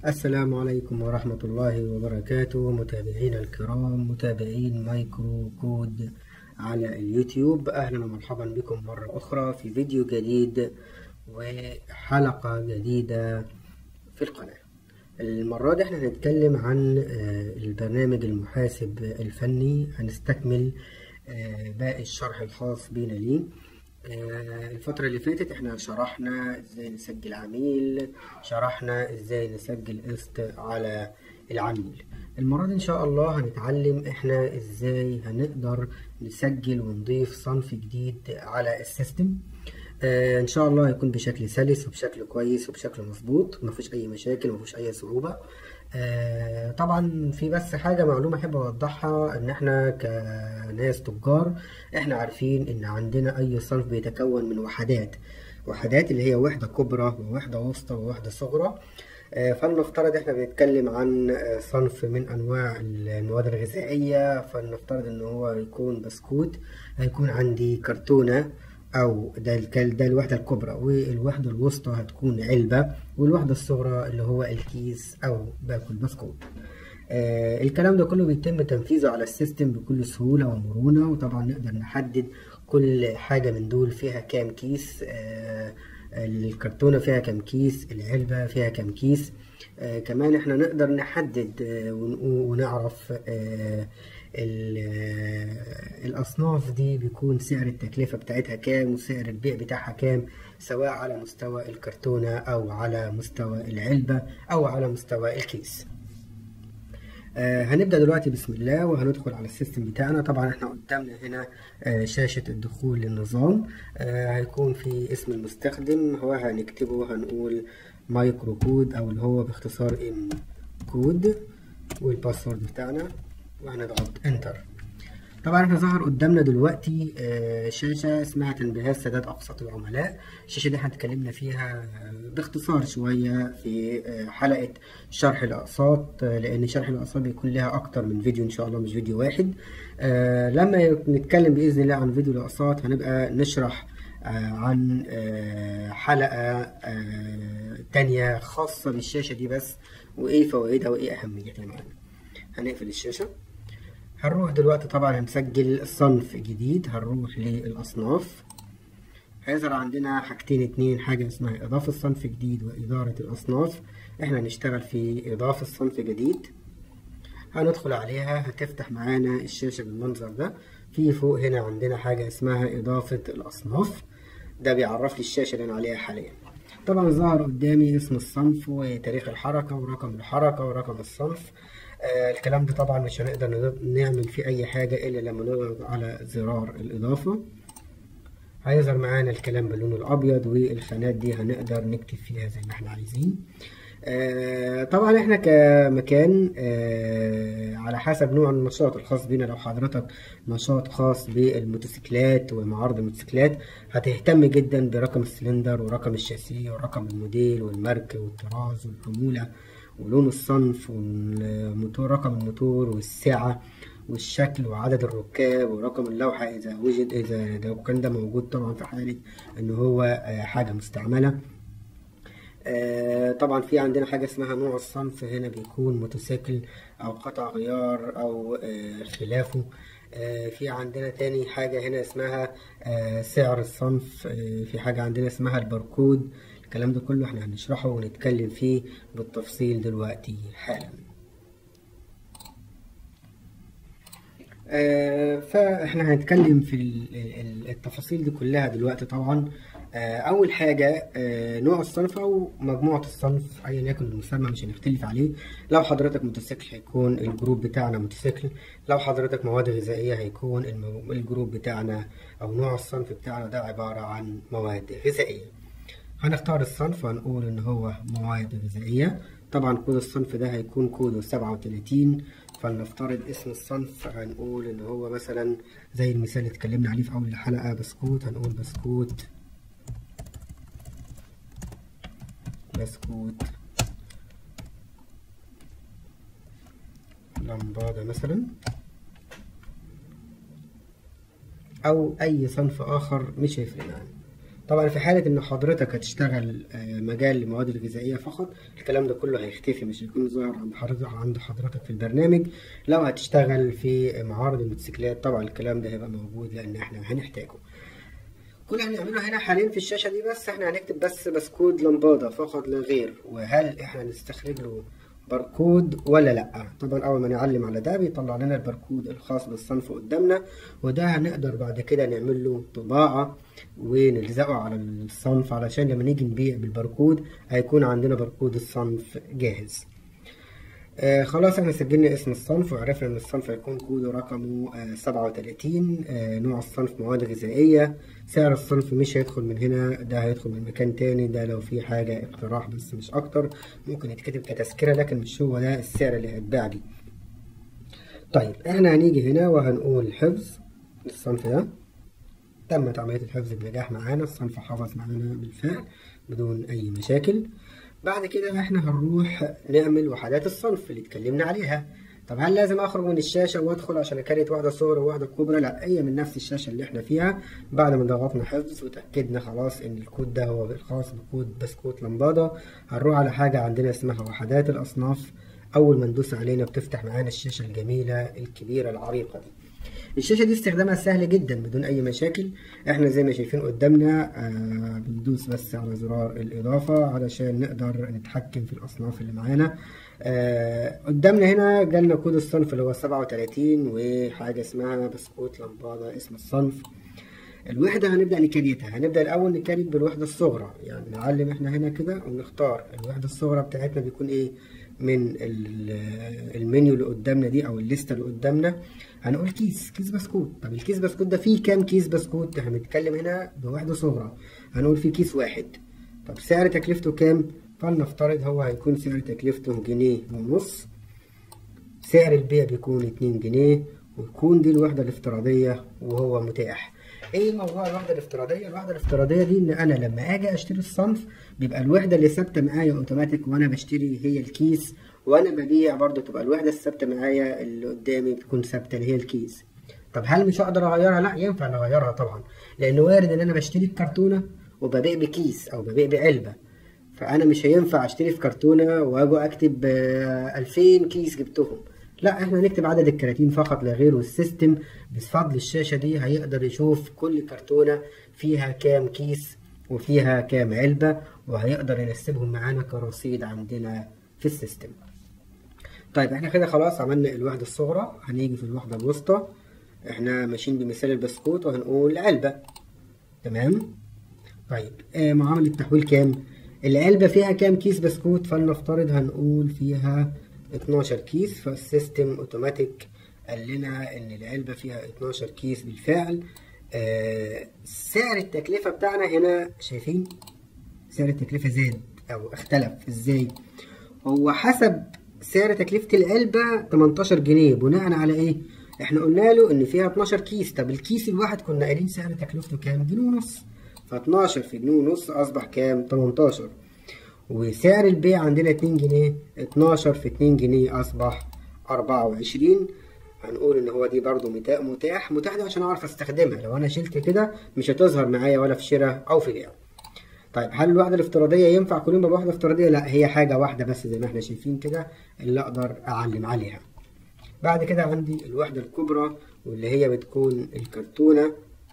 السلام عليكم ورحمة الله وبركاته متابعينا الكرام متابعين مايكرو كود على اليوتيوب أهلا ومرحبا بكم مرة أخرى في فيديو جديد وحلقة جديدة في القناة المرة دي احنا هنتكلم عن البرنامج المحاسب الفني هنستكمل باقي الشرح الخاص بينا ليه الفترة اللي فاتت احنا شرحنا ازاي نسجل عميل شرحنا ازاي نسجل قسط على العميل المرة دي ان شاء الله هنتعلم احنا ازاي هنقدر نسجل ونضيف صنف جديد على السيستم آه ان شاء الله هيكون بشكل سلس وبشكل كويس وبشكل مظبوط مفيش اي مشاكل مفيش اي صعوبة آه طبعا في بس حاجة معلومة احب اوضحها ان احنا كناس تجار احنا عارفين ان عندنا اي صنف بيتكون من وحدات وحدات اللي هي وحدة كبرى ووحدة وسطى ووحدة صغرى آه فلنفترض احنا بنتكلم عن صنف من انواع المواد الغذائية فلنفترض ان هو يكون بسكوت هيكون عندي كرتونة او ده ده الوحده الكبرى والوحده الوسطى هتكون علبه والوحده الصغرى اللي هو الكيس او باكل بسكوت آه الكلام ده كله بيتم تنفيذه على السيستم بكل سهوله ومرونه وطبعا نقدر نحدد كل حاجه من دول فيها كام كيس آه الكرتونه فيها كام كيس العلبه فيها كام كيس آه كمان احنا نقدر نحدد آه ونعرف آه الأصناف دي بيكون سعر التكلفة بتاعتها كام وسعر البيع بتاعها كام سواء على مستوى الكرتونة أو على مستوى العلبة أو على مستوى الكيس آه هنبدأ دلوقتي بسم الله وهندخل على السيستم بتاعنا طبعا احنا قدامنا هنا آه شاشة الدخول للنظام آه هيكون في اسم المستخدم هو هنكتبه هنقول مايكرو كود أو اللي هو باختصار ام كود والباسورد بتاعنا وهنضغط انتر طبعا احنا ظهر قدامنا دلوقتي شاشة اسمها تنبيهات سداد أقساط العملاء الشاشة دي احنا اتكلمنا فيها باختصار شوية في حلقة شرح الأقساط لأن شرح الأقساط بيكون لها أكتر من فيديو إن شاء الله مش فيديو واحد لما نتكلم بإذن الله عن فيديو الأقساط هنبقى نشرح عن حلقة تانية خاصة بالشاشة دي بس وإيه فوائدها وإيه أهميتها معانا هنقفل الشاشة هنروح دلوقتي طبعا هنسجل صنف جديد هنروح للأصناف هيظهر عندنا حاجتين اتنين حاجة اسمها إضافة صنف جديد وإدارة الأصناف احنا هنشتغل في إضافة صنف جديد هندخل عليها هتفتح معانا الشاشة بالمنظر ده في فوق هنا عندنا حاجة اسمها إضافة الأصناف ده بيعرف لي الشاشة اللي أنا عليها حاليا طبعا ظهر قدامي اسم الصنف وتاريخ الحركة ورقم الحركة ورقم الصنف آه الكلام ده طبعا مش هنقدر نعمل فيه اي حاجة الا لما نضغط على زرار الاضافة هيظهر معانا الكلام باللون الابيض والخانات دي هنقدر نكتب فيها زي ما احنا عايزين آه طبعا احنا كمكان آه على حسب نوع النشاط الخاص بينا لو حضرتك نشاط خاص بالموتوسيكلات ومعارض الموتوسيكلات هتهتم جدا برقم السلندر ورقم الشاسيه ورقم الموديل والماركة والطراز والحمولة ولون الصنف والموتور رقم الموتور والسعة والشكل وعدد الركاب ورقم اللوحة إذا وجد إذا لو كان ده موجود طبعا في حالة إن هو حاجة مستعملة طبعا في عندنا حاجة اسمها نوع الصنف هنا بيكون موتوسيكل أو قطع غيار أو خلافه في عندنا تاني حاجة هنا اسمها سعر الصنف في حاجة عندنا اسمها الباركود الكلام ده كله احنا هنشرحه ونتكلم فيه بالتفصيل دلوقتي حالا آه فاحنا هنتكلم في التفاصيل دي كلها دلوقتي طبعا آه اول حاجة آه نوع الصنف او مجموعة الصنف ايا يكن المسمى مش هنختلف عليه لو حضرتك موتوسيكل هيكون الجروب بتاعنا موتوسيكل لو حضرتك مواد غذائية هيكون الجروب بتاعنا او نوع الصنف بتاعنا ده عبارة عن مواد غذائية هنختار الصنف وهنقول ان هو مواد غذائية طبعا كود الصنف ده هيكون كوده سبعة وتلاتين فلنفترض اسم الصنف هنقول ان هو مثلا زي المثال اللي اتكلمنا عليه في اول الحلقة بسكوت هنقول بسكوت بسكوت لمبادة مثلا او اي صنف اخر مش هيفرق معانا طبعا في حالة إن حضرتك هتشتغل آه، مجال المواد الغذائية فقط الكلام ده كله هيختفي مش هيكون ظاهر عند حضرتك عند حضرتك في البرنامج لو هتشتغل في معارض الموتوسيكلات طبعا الكلام ده هيبقى موجود لأن احنا هنحتاجه كل اللي هنعمله هنا حاليا في الشاشة دي بس احنا هنكتب بس بسكود لمبادة فقط لا غير وهل احنا نستخرج له باركود ولا لا طبعا اول ما نعلم على ده بيطلع لنا الباركود الخاص بالصنف قدامنا وده هنقدر بعد كده نعمل له طباعة ونلزقه على الصنف علشان لما نيجي نبيع بالباركود هيكون عندنا باركود الصنف جاهز آه خلاص احنا سجلنا اسم الصنف وعرفنا ان الصنف هيكون كوده رقمه آه 37 آه نوع الصنف مواد غذائية سعر الصنف مش هيدخل من هنا ده هيدخل من مكان تاني ده لو في حاجة اقتراح بس مش اكتر ممكن يتكتب كتذكرة لكن مش هو ده السعر اللي هيتباع لي طيب احنا هنيجي هنا وهنقول حفظ للصنف ده تمت عملية الحفظ بنجاح معانا الصنف حفظ معانا بالفعل بدون أي مشاكل بعد كده احنا هنروح نعمل وحدات الصنف اللي اتكلمنا عليها طب هل لازم اخرج من الشاشة وادخل عشان اكريت واحدة صغرى وواحدة كبرى لا هي من نفس الشاشة اللي احنا فيها بعد ما ضغطنا حفظ وتأكدنا خلاص ان الكود ده هو الخاص بكود بسكوت لمبادة هنروح على حاجة عندنا اسمها وحدات الاصناف اول ما ندوس علينا بتفتح معانا الشاشة الجميلة الكبيرة العريقة دي الشاشة دي استخدامها سهل جدا بدون أي مشاكل احنا زي ما شايفين قدامنا آه بندوس بس على زرار الإضافة علشان نقدر نتحكم في الأصناف اللي معانا آه قدامنا هنا جالنا كود الصنف اللي هو سبعة وتلاتين وحاجة اسمها بسكوت لمبادة اسم الصنف الوحدة هنبدأ نكريتها هنبدأ الأول نكريت بالوحدة الصغرى يعني نعلم احنا هنا كده ونختار الوحدة الصغرى بتاعتنا بيكون ايه من المنيو اللي قدامنا دي او الليسته اللي قدامنا هنقول كيس كيس بسكوت طب الكيس بسكوت ده فيه كام كيس بسكوت احنا بنتكلم هنا بوحده صغرى هنقول فيه كيس واحد طب سعر تكلفته كام فلنفترض هو هيكون سعر تكلفته جنيه ونص سعر البيع بيكون اتنين جنيه ويكون دي الوحده الافتراضيه وهو متاح ايه موضوع الوحده الافتراضيه الوحده الافتراضيه دي ان انا لما اجي اشتري الصنف بيبقى الوحده اللي ثابته معايا اوتوماتيك وانا بشتري هي الكيس وانا ببيع برضو تبقى الوحده الثابته معايا اللي قدامي بتكون ثابته اللي هي الكيس طب هل مش هقدر اغيرها لا ينفع نغيرها طبعا لان وارد ان انا بشتري الكرتونه وببيع بكيس او ببيع بعلبه فانا مش هينفع اشتري في كرتونه واجي اكتب 2000 كيس جبتهم لا احنا هنكتب عدد الكراتين فقط لا غير والسيستم بفضل الشاشة دي هيقدر يشوف كل كرتونة فيها كام كيس وفيها كام علبة وهيقدر ينسبهم معانا كرصيد عندنا في السيستم طيب احنا كده خلاص عملنا الوحدة الصغرى هنيجي في الوحدة الوسطى احنا ماشيين بمثال البسكوت وهنقول علبة تمام طيب آه معامل التحويل كام العلبة فيها كام كيس بسكوت فلنفترض هنقول فيها 12 كيس فالسيستم اوتوماتيك قال لنا ان العلبة فيها 12 كيس بالفعل آه سعر التكلفة بتاعنا هنا شايفين سعر التكلفة زاد او اختلف ازاي هو حسب سعر تكلفة العلبة 18 جنيه بناء على ايه احنا قلنا له ان فيها 12 كيس طب الكيس الواحد كنا قايلين سعر تكلفته كام جنيه ونص ف 12 في جنيه ونص اصبح كام 18 وسعر البيع عندنا 2 جنيه 12 في 2 جنيه أصبح 24 هنقول إن هو دي برضو متاح متاح متاح ده عشان أعرف أستخدمها لو أنا شلت كده مش هتظهر معايا ولا في شراء أو في بيع طيب هل الوحدة الافتراضية ينفع كل يوم بوحدة افتراضية؟ لا هي حاجة واحدة بس زي ما احنا شايفين كده اللي أقدر أعلم عليها بعد كده عندي الوحدة الكبرى واللي هي بتكون الكرتونة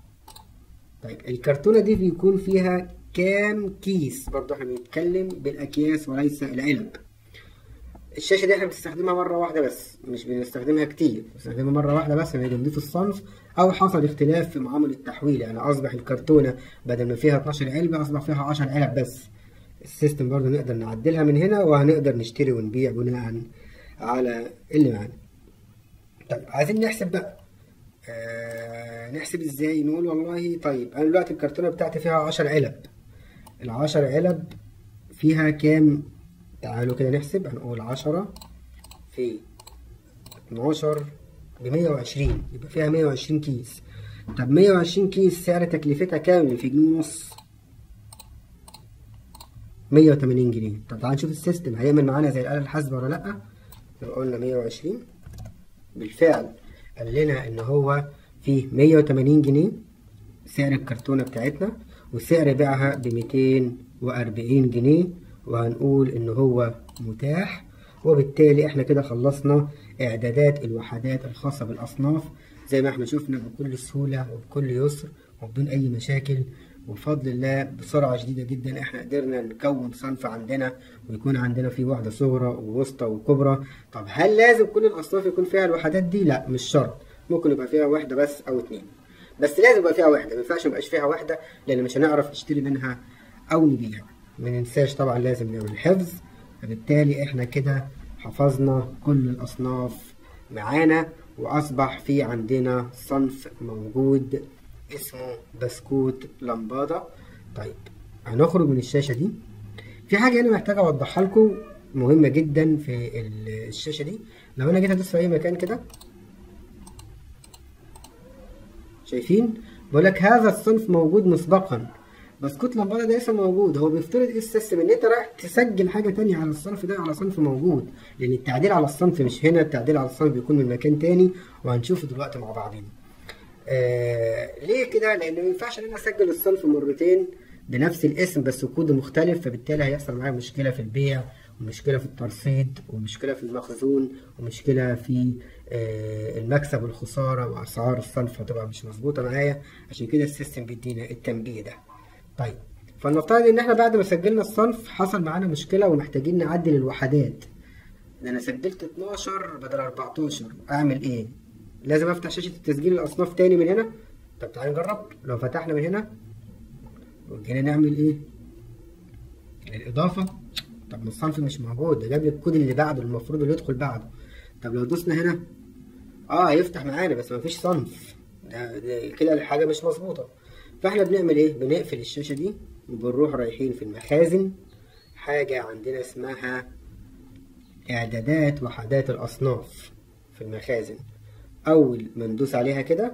طيب الكرتونة دي بيكون فيها كام كيس برضه احنا بنتكلم بالاكياس وليس العلب الشاشه دي احنا بنستخدمها مره واحده بس مش بنستخدمها كتير بنستخدمها مره واحده بس لما نضيف الصنف او حصل اختلاف في معامل التحويل يعني اصبح الكرتونه بدل ما فيها 12 علبه اصبح فيها 10 علب بس السيستم برضه نقدر نعدلها من هنا وهنقدر نشتري ونبيع بناء على اللي معانا طيب عايزين نحسب بقى آه نحسب ازاي نقول والله طيب انا دلوقتي الكرتونه بتاعتي فيها 10 علب العشر علب فيها كام تعالوا كده نحسب هنقول عشرة في اتناشر بمية وعشرين يبقى فيها مية وعشرين كيس طب مية وعشرين كيس سعر تكلفتها كام اللي في جنيه ونص مية وتمانين جنيه طب تعال نشوف السيستم هيعمل معانا زي الآلة الحاسبة ولا لأ لو قلنا مية وعشرين بالفعل قال لنا إن هو فيه مية وتمانين جنيه سعر الكرتونة بتاعتنا وسعر بيعها بميتين وأربعين جنيه وهنقول إن هو متاح وبالتالي احنا كده خلصنا إعدادات الوحدات الخاصة بالأصناف زي ما احنا شفنا بكل سهولة وبكل يسر وبدون أي مشاكل وبفضل الله بسرعة شديدة جدا احنا قدرنا نكون صنف عندنا ويكون عندنا فيه واحدة صغرى ووسطى وكبرى طب هل لازم كل الأصناف يكون فيها الوحدات دي؟ لا مش شرط ممكن يبقى فيها واحدة بس أو اتنين بس لازم يبقى فيها واحدة ما ينفعش ميبقاش فيها واحدة لأن مش هنعرف نشتري منها أو نبيع ما ننساش طبعا لازم نعمل حفظ فبالتالي احنا كده حفظنا كل الأصناف معانا وأصبح في عندنا صنف موجود اسمه بسكوت لمبادة طيب هنخرج من الشاشة دي في حاجة أنا محتاج أوضحها لكم مهمة جدا في الشاشة دي لو أنا جيت أدوس في أي مكان كده شايفين بقول لك هذا الصنف موجود مسبقا بسكوت لمبادة ده لسه موجود هو بيفترض ايه السيستم ان انت رايح تسجل حاجه تانية على الصنف ده على صنف موجود لان التعديل على الصنف مش هنا التعديل على الصنف بيكون من مكان تاني وهنشوفه دلوقتي مع بعضين آه ليه كده لان ما ينفعش ان انا اسجل الصنف مرتين بنفس الاسم بس كود مختلف فبالتالي هيحصل معايا مشكله في البيع ومشكله في الترصيد ومشكله في المخزون ومشكله في آه المكسب والخساره واسعار الصنف هتبقى مش مظبوطه معايا عشان كده السيستم بيدينا التنبيه ده طيب فلنفترض ان احنا بعد ما سجلنا الصنف حصل معانا مشكله ومحتاجين نعدل الوحدات ده انا سجلت 12 بدل 14 اعمل ايه لازم افتح شاشه التسجيل الاصناف تاني من هنا طب تعالى نجرب لو فتحنا من هنا وجينا نعمل ايه الاضافه طب ما الصنف مش موجود ده جاب لي الكود اللي بعده المفروض اللي يدخل بعده طب لو دوسنا هنا اه هيفتح معانا بس مفيش صنف ده, ده كده الحاجه مش مظبوطه فاحنا بنعمل ايه بنقفل الشاشه دي وبنروح رايحين في المخازن حاجه عندنا اسمها اعدادات وحدات الاصناف في المخازن اول ما ندوس عليها كده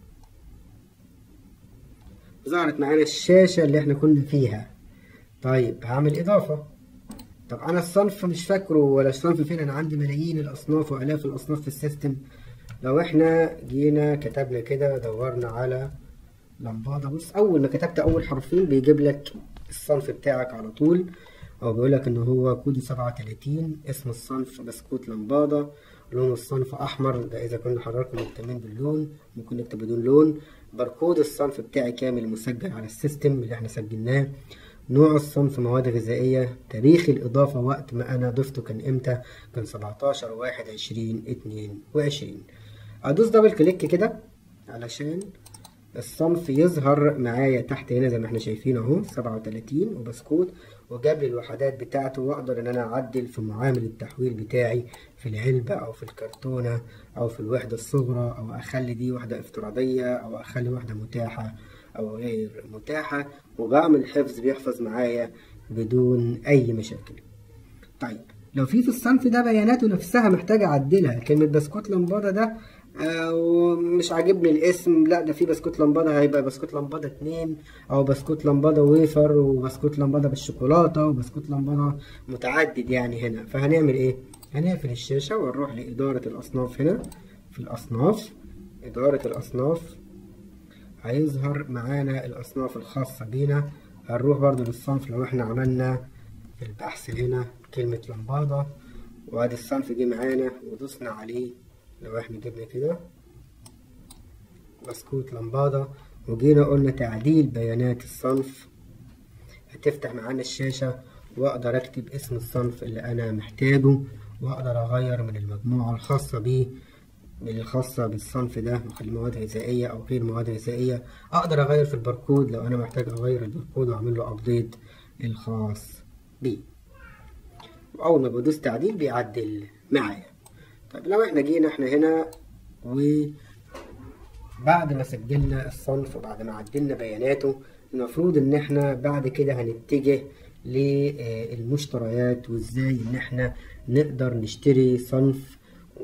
ظهرت معانا الشاشه اللي احنا كنا فيها طيب هعمل اضافه طب انا الصنف مش فاكره ولا الصنف فين انا عندي ملايين الاصناف والاف الاصناف في السيستم لو احنا جينا كتبنا كده دورنا على لمبادة بص أول ما كتبت أول حرفين بيجيب لك الصنف بتاعك على طول أو بيقول لك إن هو كود سبعة وتلاتين اسم الصنف بسكوت لمبادة لون الصنف أحمر ده إذا كنا حضراتكم مهتمين باللون ممكن نكتب بدون لون باركود الصنف بتاعي كامل مسجل على السيستم اللي احنا سجلناه نوع الصنف مواد غذائية تاريخ الإضافة وقت ما أنا ضفته كان إمتى كان سبعتاشر واحد عشرين اتنين وعشرين أدوس دبل كليك كده علشان الصنف يظهر معايا تحت هنا زي ما احنا شايفين اهو سبعة وتلاتين وبسكوت وجاب لي الوحدات بتاعته واقدر ان انا اعدل في معامل التحويل بتاعي في العلبة او في الكرتونة او في الوحدة الصغرى او اخلي دي وحدة افتراضية او اخلي وحدة متاحة او غير متاحة وبعمل حفظ بيحفظ معايا بدون اي مشاكل طيب لو في في الصنف ده بياناته نفسها محتاجة اعدلها كلمة بسكوت لمبادة ده ومش عاجبني الاسم لا ده في بسكوت لمبادة هيبقى بسكوت لمبادة اتنين او بسكوت لمبادة ويفر وبسكوت لمبادة بالشوكولاتة وبسكوت لمبادة متعدد يعني هنا فهنعمل ايه هنقفل الشاشة ونروح لإدارة الأصناف هنا في الأصناف إدارة الأصناف هيظهر معانا الأصناف الخاصة بينا هنروح برضو للصنف لو احنا عملنا في البحث هنا كلمة لمبادة وادي الصنف جه معانا ودوسنا عليه لو احنا جبنا كده بسكوت لمبادة وجينا قلنا تعديل بيانات الصنف هتفتح معانا الشاشة واقدر اكتب اسم الصنف اللي انا محتاجه واقدر اغير من المجموعة الخاصة بيه من الخاصة بالصنف ده نخليه مواد غذائية او غير مواد غذائية اقدر اغير في الباركود لو انا محتاج اغير الباركود واعمل له ابديت الخاص بيه واول ما بدوس تعديل بيعدل معايا طيب لو احنا جينا احنا هنا وبعد ما سجلنا الصنف وبعد ما عدلنا بياناته المفروض ان احنا بعد كده هنتجه للمشتريات وازاي ان احنا نقدر نشتري صنف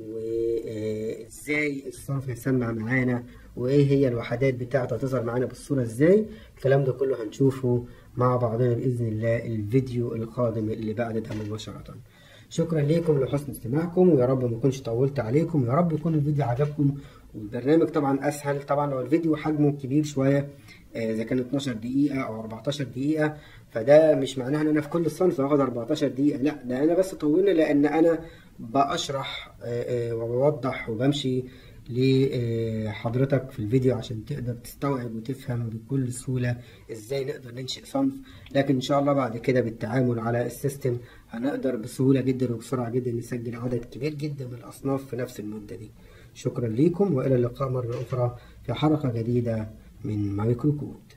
وازاي الصنف يسمع معانا وايه هي الوحدات بتاعته هتظهر معانا بالصورة ازاي الكلام ده كله هنشوفه مع بعضنا بإذن الله الفيديو القادم اللي بعد ده مباشرة شكرا لكم لحسن استماعكم ويا رب ما اكونش طولت عليكم يا رب يكون الفيديو عجبكم والبرنامج طبعا اسهل طبعا لو الفيديو حجمه كبير شويه آه، اذا كانت 12 دقيقه او 14 دقيقه فده مش معناه ان انا في كل صنف هاخد 14 دقيقه لا ده انا بس طولنا لان انا بشرح آه، آه، وبوضح وبمشي لحضرتك في الفيديو عشان تقدر تستوعب وتفهم بكل سهولة ازاي نقدر ننشئ صنف لكن ان شاء الله بعد كده بالتعامل على السيستم هنقدر بسهولة جدا وبسرعة جدا نسجل عدد كبير جدا من الأصناف في نفس المدة دي شكرا لكم وإلى اللقاء مرة أخرى في حلقة جديدة من مايكرو كود